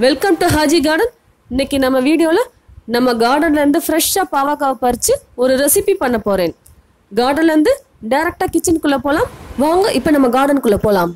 welcome to Haji garden இன்னைக்கு நம்ம வீடியோவில் நம்ம கார்டன்ல இருந்து ஃப்ரெஷ்ஷாக பாவக்காவை பறித்து ஒரு ரெசிபி பண்ண போகிறேன் கார்டன்ல இருந்து டைரக்டாக கிச்சனுக்குள்ளே போகலாம் வாங்க இப்போ நம்ம கார்டனுக்குள்ளே போகலாம்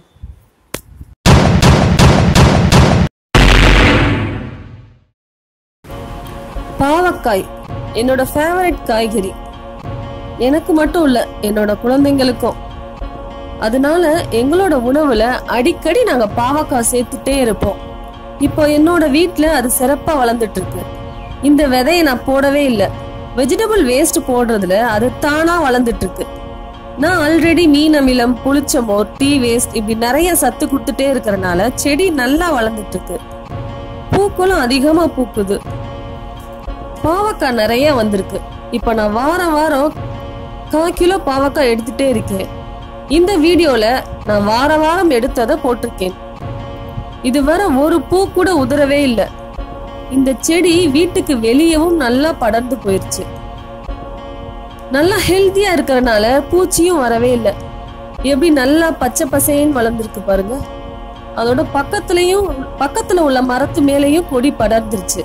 பாவக்காய் என்னோட ஃபேவரட் காய்கறி எனக்கு மட்டும் இல்லை என்னோட குழந்தைங்களுக்கும் அதனால எங்களோட உணவுல அடிக்கடி நாங்க பாவக்காய் சேர்த்துட்டே இருப்போம் இப்போ என்னோட வீட்ல அது சிறப்பா வளர்ந்துட்டு இருக்கு இந்த விதையை நான் போடவே இல்லை வெஜிடபிள் வேஸ்ட் போடுறதுல அது தானா வளர்ந்துட்டு இருக்கு நான் ஆல்ரெடி மீன் அமிலம் புளிச்சமோர் டீ வேஸ்ட் இப்படி நிறைய சத்து கொடுத்துட்டே இருக்கறனால செடி நல்லா வளர்ந்துட்டு இருக்கு பூக்களும் அதிகமா பூக்குது பாவக்காய் நிறைய வந்திருக்கு இப்ப நான் வாரம் வாரம் கால் கிலோ பாவக்காய் எடுத்துட்டே இருக்கேன் இந்த வீடியோல நான் வார வாரம் எடுத்ததை போட்டிருக்கேன் இதுவரை ஒரு பூ கூட உதிரவே இல்லை இந்த செடி வீட்டுக்கு வெளியவும் நல்லா படர்ந்து போயிருச்சு நல்லா ஹெல்த்தியா இருக்கறனால பூச்சியும் வரவே இல்லை எப்படி நல்லா பச்சை பசேன்னு வளர்ந்துருக்கு பாருங்க அதோட பக்கத்துலயும் பக்கத்துல உள்ள மரத்து மேலேயும் கொடி படர்ந்துருச்சு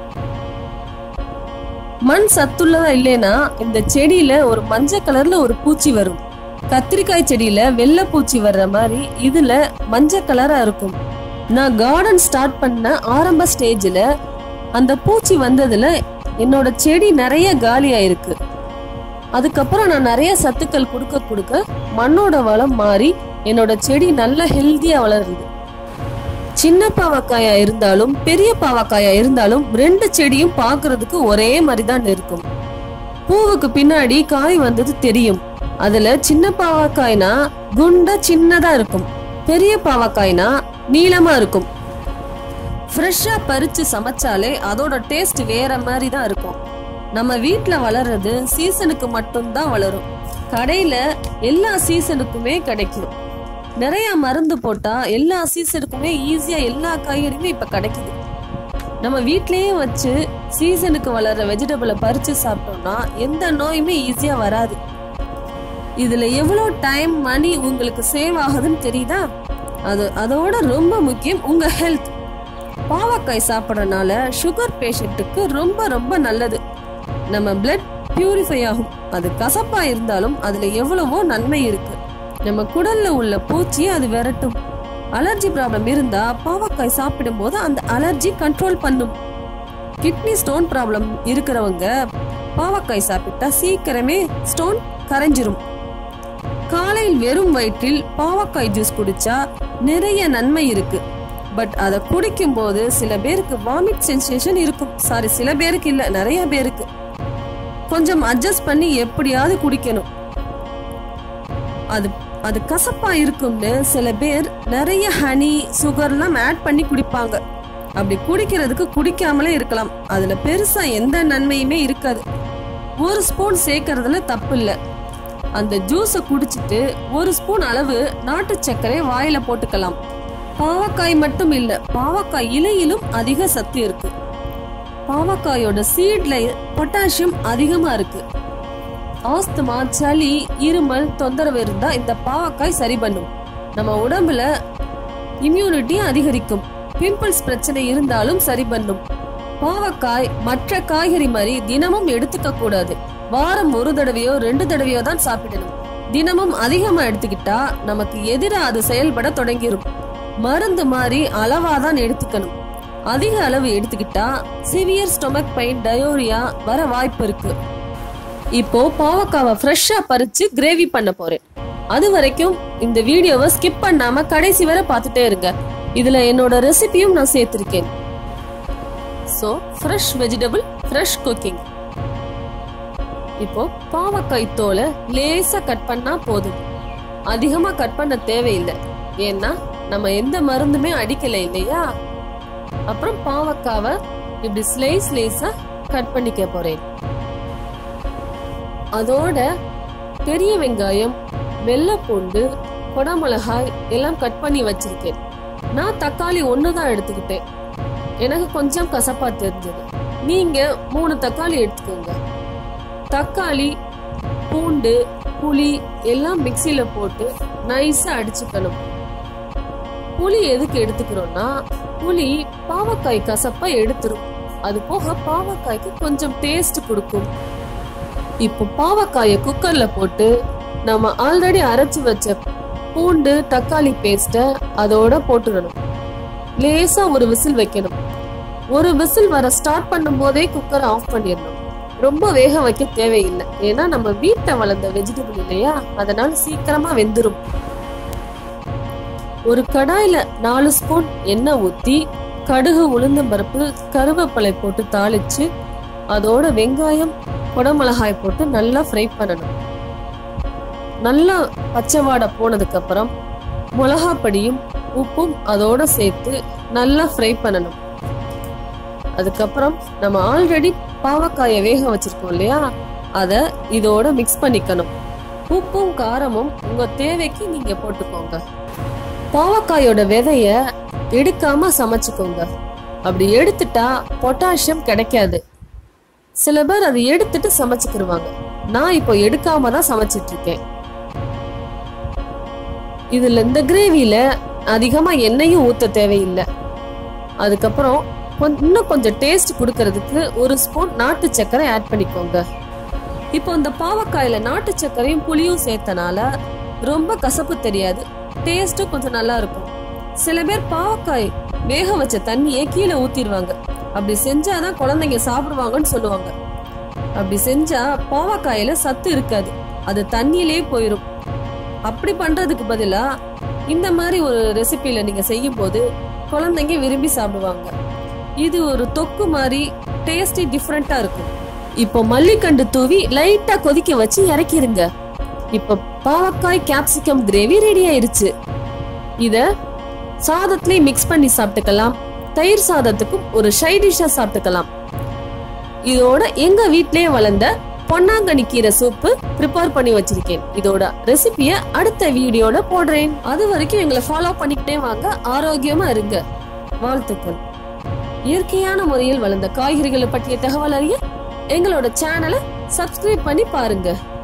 மண் சத்துள்ளதா இல்லைன்னா இந்த செடியில ஒரு மஞ்சள் கலர்ல ஒரு பூச்சி வரும் கத்திரிக்காய் செடியில வெள்ளை பூச்சி வர்ற மாதிரி இதுல மஞ்சள் கலரா இருக்கும் நான் கார்டன் ஸ்டார்ட் பண்ண ஆரம்ப ஸ்டேஜ்ல அந்த பூச்சி வந்ததுல என்னோட செடி நிறைய காலி ஆயிருக்கு அதுக்கப்புறம் நான் நிறைய சத்துக்கள் கொடுக்க கொடுக்க மண்ணோட வளம் மாறி என்னோட செடி நல்ல ஹெல்த்தியா வளருது சின்ன பாவக்காயா இருந்தாலும் பெரிய பாவக்காயா இருந்தாலும் ரெண்டு செடியும் பார்க்கிறதுக்கு ஒரே மாதிரி தான் இருக்கும் பூவுக்கு பின்னாடி காய் வந்தது தெரியும் அதுல சின்ன பாவக்காய்னா குண்டா சின்னதா இருக்கும் பெரிய பாவக்காய்னா நீளமா இருக்கும் ஃப்ரெஷ்ஷா பறிச்சு சமைச்சாலே அதோட டேஸ்ட் வேற மாதிரி தான் இருக்கும் நம்ம வீட்ல வளர்றது சீசனுக்கு மட்டும்தான் வளரும் கடையில எல்லா சீசனுக்குமே கிடைக்கும் நிறைய மருந்து போட்டா எல்லா சீசனுக்குமே ஈஸியா எல்லா காய்கறியுமே இப்ப கிடைக்குது நம்ம வீட்லயே வச்சு சீசனுக்கு வளர்ற வெஜிடபிளை பறிச்சு சாப்பிட்டோம்னா எந்த நோயுமே ஈஸியா வராது இதுல எவ்வளவு டைம் மணி உங்களுக்கு சேவ் ஆகுதுன்னு தெரியுதா அது அதோட ரொம்ப முக்கியம் உங்க ஹெல்த் பாவக்காய் சாப்பிட்றதுனால சுகர் பேஷண்ட்டுக்கு ரொம்ப ரொம்ப நல்லது நம்ம பிளட் பியூரிஃபை ஆகும் அது கசப்பா இருந்தாலும் அதுல எவ்வளவோ நன்மை இருக்கு நம்ம குடல்ல உள்ள பூச்சியை அது விரட்டும் அலர்ஜி ப்ராப்ளம் இருந்தா பாவக்காய் சாப்பிடும்போது அந்த அலர்ஜி கண்ட்ரோல் பண்ணும் கிட்னி ஸ்டோன் ப்ராப்ளம் இருக்கிறவங்க பாவக்காய் சாப்பிட்டா சீக்கிரமே ஸ்டோன் கரைஞ்சிரும் காலையில் வெறும் வயிற்றில் பாவக்காய் ஜூஸ் குடிச்சா நிறைய நன்மை இருக்கு பட் அதை குடிக்கும் போது சில பேருக்கு வாமிட் சென்சேஷன் இருக்கும் சாரி சில பேருக்கு இல்ல நிறைய பேருக்கு கொஞ்சம் அட்ஜஸ்ட் பண்ணி எப்படியாவது குடிக்கணும் அது அது கசப்பா இருக்கும்னு சில பேர் நிறைய ஹனி சுகர்லாம் ஆட் பண்ணி குடிப்பாங்க அப்படி குடிக்கிறதுக்கு குடிக்காமலே இருக்கலாம் அதுல பெருசா எந்த நன்மையுமே இருக்காது ஒரு ஸ்பூன் சேர்க்கறதுல தப்பு இல்லை அந்த ஜூஸை குடிச்சிட்டு ஒரு ஸ்பூன் அளவு நாட்டு சர்க்கரை வாயில போட்டுக்கலாம் பாவக்காய் மட்டும் இல்ல பாவக்காய் இலையிலும் அதிக சத்து இருக்கு பாவக்காயோட சீட்ல பொட்டாசியம் அதிகமா இருக்கு ஆஸ்துமா சளி இருமல் தொந்தரவு இருந்தா இந்த பாவக்காய் சரி பண்ணும் நம்ம உடம்புல இம்யூனிட்டி அதிகரிக்கும் பிம்பிள்ஸ் பிரச்சனை இருந்தாலும் சரி பண்ணும் பாவக்காய் மற்ற காய்கறி மாதிரி தினமும் எடுத்துக்க கூடாது வாரம் ஒரு தடவையோ ரெண்டு தடவையோ தான் சாப்பிடணும் தினமும் அதிகமா எடுத்துக்கிட்டா நமக்கு எதிரா அது செயல்பட தொடங்கிரும் மருந்து மாதிரி அளவா தான் எடுத்துக்கணும் அதிக அளவு எடுத்துக்கிட்டா சிவியர் ஸ்டொமக் பெயின் டயோரியா வர வாய்ப்பு இருக்கு இப்போ பாவக்காவை ஃப்ரெஷ்ஷா பறிச்சு கிரேவி பண்ண போறேன் அது வரைக்கும் இந்த வீடியோவை ஸ்கிப் பண்ணாம கடைசி வரை பார்த்துட்டே இருங்க இதுல என்னோட ரெசிபியும் நான் சேர்த்திருக்கேன் so fresh vegetable fresh cooking இப்போ பாவக்காய் தோலை லேசா கட் பண்ணா போதும் அதிகமா கட் பண்ண தேவையில்லை ஏன்னா நம்ம எந்த மருந்துமே அடிக்கல இல்லையா அப்புறம் பாவக்காவை இப்படி ஸ்லைஸ் ஸ்லைஸா கட் பண்ணிக்க போறேன் அதோட பெரிய வெங்காயம் வெள்ளைப்பூண்டு கொடமிளகாய் எல்லாம் கட் பண்ணி வச்சிருக்கேன் நான் தக்காளி ஒன்று தான் எடுத்துக்கிட்டேன் எனக்கு கொஞ்சம் கசப்பா தெரிஞ்சது நீங்க மூணு தக்காளி எடுத்துக்கோங்க தக்காளி பூண்டு புளி எல்லாம் மிக்சியில போட்டு நைஸா அடிச்சுக்கணும் புளி எதுக்கு எடுத்துக்கிறோம்னா புளி பாவக்காய் கசப்பா எடுத்துரும் அது போக பாவக்காய்க்கு கொஞ்சம் டேஸ்ட் கொடுக்கும் இப்போ பாவக்காயை குக்கர்ல போட்டு நம்ம ஆல்ரெடி அரைச்சு வச்ச பூண்டு தக்காளி பேஸ்ட அதோட போட்டுடணும் லேசா ஒரு விசில் வைக்கணும் ஒரு விசில் வர ஸ்டார்ட் பண்ணும் போதே குக்கரை ஆஃப் பண்ணிடணும் ரொம்ப வேக வைக்க தேவையில்லை ஏன்னா நம்ம வீட்டில் வளர்ந்த வெஜிடபிள் இல்லையா அதனால சீக்கிரமா வெந்துரும் ஒரு கடாயில நாலு ஸ்பூன் எண்ணெய் ஊத்தி கடுகு உளுந்தம்பருப்பு கருவேப்பிலை போட்டு தாளிச்சு அதோட வெங்காயம் குடமிளகாய் போட்டு நல்லா ஃப்ரை பண்ணணும் நல்லா பச்சை வாடை போனதுக்கு அப்புறம் மிளகா பொடியும் உப்பும் அதோட சேர்த்து நல்லா ஃப்ரை பண்ணணும் அதுக்கப்புறம் நம்ம ஆல்ரெடி பாவக்காயை வேக வச்சிருக்கோம் இல்லையா அதை இதோட மிக்ஸ் பண்ணிக்கணும் உப்பும் காரமும் உங்க தேவைக்கு நீங்க போட்டுக்கோங்க பாவக்காயோட விதைய எடுக்காம சமைச்சுக்கோங்க அப்படி எடுத்துட்டா பொட்டாசியம் கிடைக்காது சில பேர் அதை எடுத்துட்டு சமைச்சுக்கிருவாங்க நான் இப்போ எடுக்காம தான் சமைச்சிட்டு இருக்கேன் இதுல இந்த கிரேவில அதிகமா எண்ணெயும் ஊத்த தேவையில்லை அதுக்கப்புறம் கொஞ்ச- இன்னும் கொஞ்சம் டேஸ்ட் கொடுக்கறதுக்கு ஒரு ஸ்பூன் நாட்டு சர்க்கரை ஆட் பண்ணிக்கோங்க இப்போ இந்த பாவக்காயில நாட்டு சர்க்கரையும் புளியும் சேர்த்தனால ரொம்ப கசப்பு தெரியாது டேஸ்ட்டும் கொஞ்சம் நல்லா இருக்கும் சில பேர் பாவக்காய் வேக வச்ச தண்ணியை கீழே ஊத்திடுவாங்க அப்படி செஞ்சாதான் குழந்தைங்க சாப்பிடுவாங்கன்னு சொல்லுவாங்க அப்படி செஞ்சா பாவக்காயில சத்து இருக்காது அது தண்ணியிலே போயிடும் அப்படி பண்றதுக்கு பதிலா இந்த மாதிரி ஒரு ரெசிபில நீங்க செய்யும் போது குழந்தைங்க விரும்பி சாப்பிடுவாங்க இது ஒரு தொக்கு மாதிரி டேஸ்டி டிஃப்ரெண்டா இருக்கும் இப்போ மல்லிக்கண்டு தூவி லைட்டா கொதிக்க வச்சு இறக்கிருங்க இப்போ பாவக்காய் கேப்சிகம் கிரேவி ரெடி ஆயிருச்சு இத சாதத்திலே மிக்ஸ் பண்ணி சாப்பிட்டுக்கலாம் தயிர் சாதத்துக்கும் ஒரு சைடிஷா சாப்பிட்டுக்கலாம் இதோட எங்க வீட்லயே வளர்ந்த பொன்னாங்கண்ணி கீரை சூப்பு ப்ரிப்பேர் பண்ணி வச்சிருக்கேன் இதோட ரெசிபிய அடுத்த வீடியோல போடுறேன் அது வரைக்கும் எங்களை ஃபாலோ பண்ணிக்கிட்டே வாங்க ஆரோக்கியமா இருங்க வாழ்த்துக்கள் இயற்கையான முறையில் வளர்ந்த காய்கறிகளை பற்றிய தகவல் அறிய எங்களோட சேனலை சப்ஸ்கிரைப் பண்ணி பாருங்க